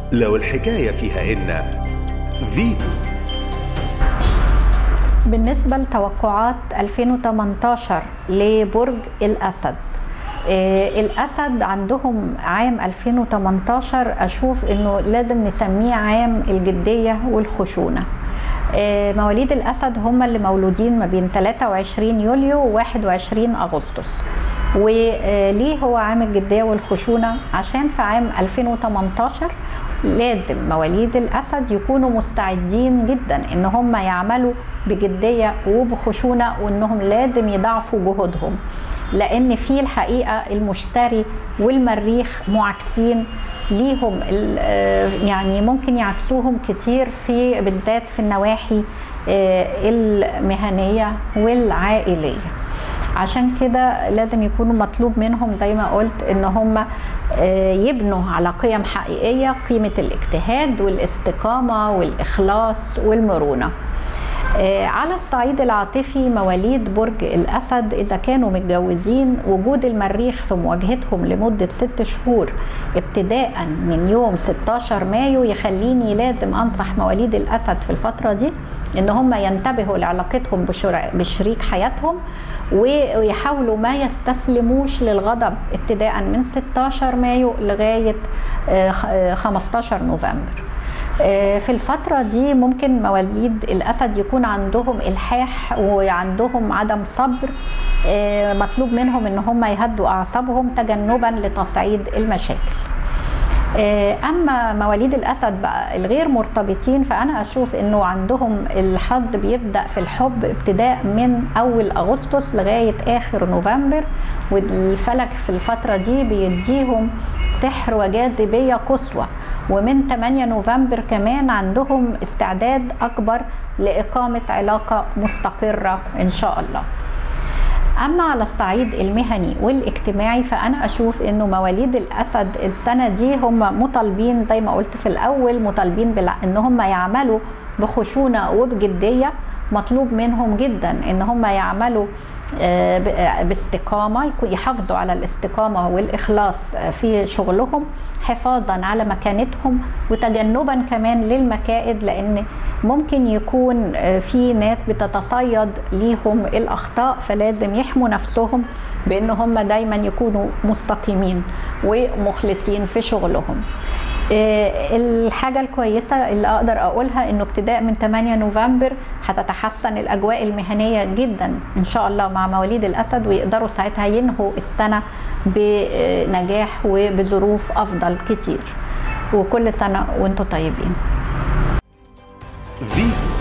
لو الحكاية فيها إن فيتو بالنسبة لتوقعات 2018 لبرج الأسد آه، الأسد عندهم عام 2018 أشوف إنه لازم نسميه عام الجدية والخشونة آه، مواليد الأسد هم اللي مولودين ما بين 23 يوليو و 21 أغسطس وليه هو عام الجدية والخشونة عشان في عام 2018 لازم مواليد الأسد يكونوا مستعدين جدا إن هم يعملوا بجدية وبخشونة وإنهم لازم يضاعفوا جهودهم لأن في الحقيقة المشتري والمريخ معاكسين ليهم ال- آه، يعني ممكن يعكسوهم كتير في بالذات في النواحي آه، المهنية والعائلية عشان كده لازم يكونوا مطلوب منهم زي ما قلت ان هم آه، يبنوا على قيم حقيقيه قيمه الاجتهاد والاستقامه والاخلاص والمرونه آه، على الصعيد العاطفي مواليد برج الأسد إذا كانوا متجوزين وجود المريخ في مواجهتهم لمدة ست شهور ابتداء من يوم 16 مايو يخليني لازم أنصح مواليد الأسد في الفترة دي إن هم ينتبهوا لعلاقتهم بشر- بشريك حياتهم ويحاولوا ما يستسلموش للغضب ابتداء من 16 مايو لغاية آه، خ- آه، 15 نوفمبر آه، في الفترة دي ممكن مواليد الأسد يكون عندهم إلحاح وعندهم عدم صبر آه، مطلوب منهم إن هم يهدوا أعصابهم تجنبا لتصعيد المشاكل آه، اما مواليد الاسد بقى الغير مرتبطين فانا اشوف انه عندهم الحظ بيبدا في الحب ابتداء من اول اغسطس لغايه اخر نوفمبر والفلك في الفتره دي بيديهم سحر وجاذبيه قصوى ومن 8 نوفمبر كمان عندهم استعداد اكبر لاقامه علاقه مستقره ان شاء الله اما على الصعيد المهني والاجتماعي فانا اشوف انه مواليد الاسد السنه دي هم مطالبين زي ما قلت في الاول مطالبين بال- ان هم يعملوا بخشونه وبجديه مطلوب منهم جدا ان هم يعملوا آه، ب- آه، باستقامه يكون- يحافظوا على الاستقامه والاخلاص آه، في شغلهم حفاظا على مكانتهم وتجنبا كمان للمكائد لان ممكن يكون آه، في ناس بتتصيد ليهم الاخطاء فلازم يحموا نفسهم بان هم دايما يكونوا مستقيمين ومخلصين في شغلهم آه، الحاجة الكويسة اللي أقدر أقولها إنه ابتداء من 8 نوفمبر هتتحسن الأجواء المهنية جدا إن شاء الله مع مواليد الأسد ويقدروا ساعتها ينهوا السنة بنجاح وبظروف أفضل كتير وكل سنة وانتم طيبين فيتو